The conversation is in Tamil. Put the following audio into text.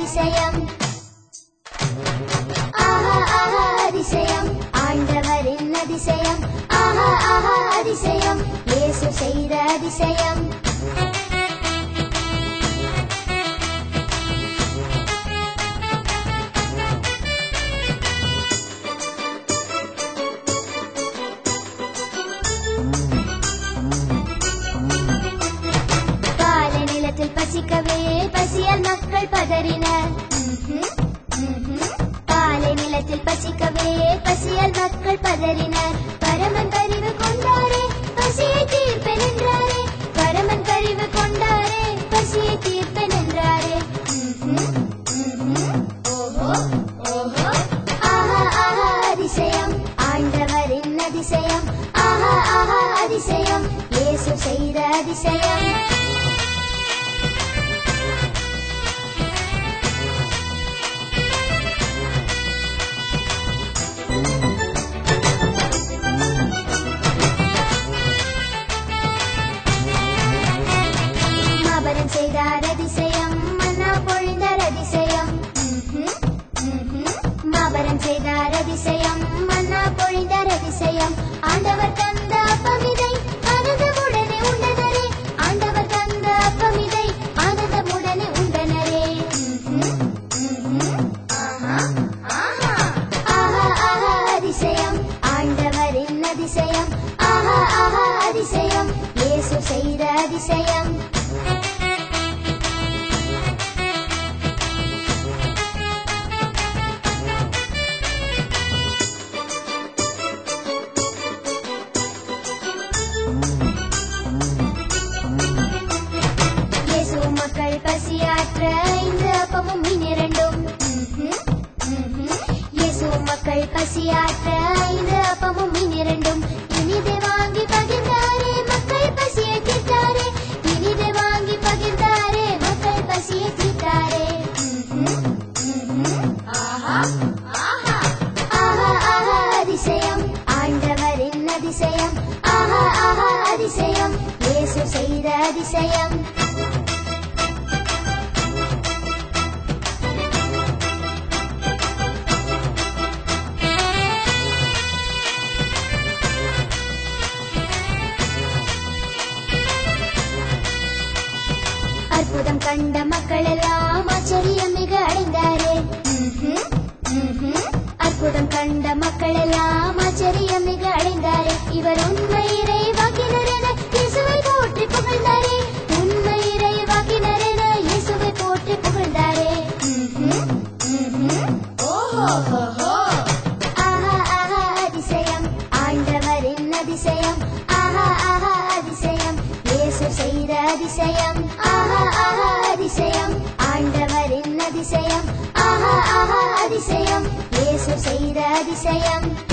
அதிசயம் ஆஹா ஆஹா அதிசயம் ஆண்டவரின் அதிசயம் ஆஹா ஆஹா அதிசயம் இயேசு செய்த அதிசயம் பாலை நிலத்தில் பசிக்கவே பசியால் மக்கள் பதறினர் ம்ஹும், ம்ஹும். பாலை நிலத்தில் பசிக்கவே பசியால் மக்கள் பதறினர் பரமன் கரிவு கொண்டாரே பசியை தீர்ப்பேன் என்றாரே பரமன் கரிவு கொண்டாரே பசியை தீர்ப்பேன் என்றாரே ம்ஹும், ம்ஹும். ஓஹோ ஓஹோ ஆஹா ஆஹா அதிசயம் ஆண்டவரின் அதிசயம் ஆஹா ஆஹா அதிசயம் இயேசு செய்த அதிசயம் மாபரம் செய்தார் அதிசயம் மன்னா பொழிந்தார் அதிசயம் ம்ஹும், ம்ஹும். மாபரம் செய்தார் அதிசயம் மன்னா பொழிந்தார் அதிசயம் ஆண்டவர் தந்த அப்பமிதை ஆனந்தமுடனே உண்டனரே ஆண்டவர் தந்த அப்பமிதை ஆனந்தமுடனே உண்டனரே ம்ஹும், ம்ஹும். ஆஹா, ஆஹா. ஆஹா ஆஹா அதிசயம் ஆண்டவரின் அதிசயம் ஆஹா ஆஹா அதிசயம் இயேசு செய்த அதிசயம் இயேசு மக்கள் பசியாற்ற ஐந்து அப்பமும் மீன் இரண்டும் ம்ஹும், ம்ஹும். இயேசு மக்கள் பசியாற்ற ஐந்து அப்பமும் மீன் இரண்டும் இனிதை வாங்கி பகிர்ந்தாரே மக்கள் பசியை தீர்த்தாரே இனிதை வாங்கி பகிர்ந்தாரே மக்கள் பசியை தீர்த்தாரே ம்ஹும், ம்ஹும். ஆஹா ஆஹா ஆஹா ஆஹா அதிசயம் ஆண்டவரின் அதிசயம் ஆஹா ஆஹா அதிசயம் இயேசு செய்த அதிசயம் அற்புதம் கண்ட மக்கள் எல்லாம் ஆச்சரியம் மிக அடைந்தாரே ம்ஹும், ம்ஹும். அற்புதம் கண்ட மக்கள் எல்லாம் ஆச்சரியம் மிக அடைந்தாரே இவர் உண்மை இறைவாக்கினர் என இயேசுவை போற்றி புகழ்ந்தாரே உண்மை இறைவாக்கினர் என இயேசுவை போற்றி புகழ்ந்தாரே ம்ஹும், ம்ஹும். ஓஹோஹோஹோ. ஆஹா ஆஹா அதிசயம் ஆண்டவரின் அதிசயம் ஆஹா ஆஹா அதிசயம் இயேசு செய்த அதிசயம் ஆஹா ஆஹா அதிசயம் ஆண்டவரின் அதிசயம் ஆஹா ஆஹா அதிசயம் இயேசு செய்த அதிசயம்